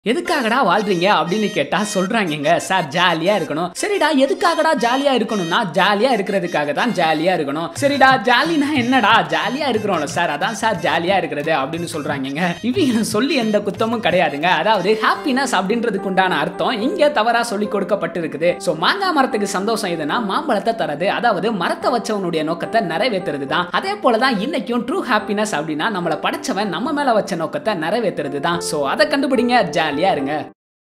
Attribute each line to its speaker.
Speaker 1: எதுக்காகடா வாழ்றீங்க அப்படின்னு கேட்டா சொல்றாங்கங்க சார் ஜாலியா இருக்கணும் சரிடா எதுக்காகடா ஜாலியா இருக்கணும்னா ஜாலியா இருக்கிறதுக்காக தான் ஜாலியா இருக்கணும் சரிடா ஜாலினா என்னடா ஜாலியா இருக்கிறோம்ல சார் அதான் சார் ஜாலியா இருக்கிறது அப்படின்னு சொல்றாங்கங்க இவங்க சொல்லி எந்த குத்தமும் கிடையாதுங்க அதாவது ஹாப்பினஸ் அப்படின்றதுக்கு உண்டான அர்த்தம் இங்க தவறா சொல்லி கொடுக்கப்பட்டிருக்குது சோ மாங்காய் மரத்துக்கு சந்தோஷம் எதுனா மாம்பழத்தை தரது அதாவது மரத்தை வச்சவனுடைய நோக்கத்தை நிறைவேற்றுறது தான் அதே போலதான் இன்னைக்கும் ட்ரூ ஹாப்பினஸ் அப்படின்னா நம்மளை படைச்சவன் நம்ம மேல வச்ச நோக்கத்தை நிறைவேற்றுறது தான் சோ அதை கண்டுபிடிங்க ஜாலியா இருங்க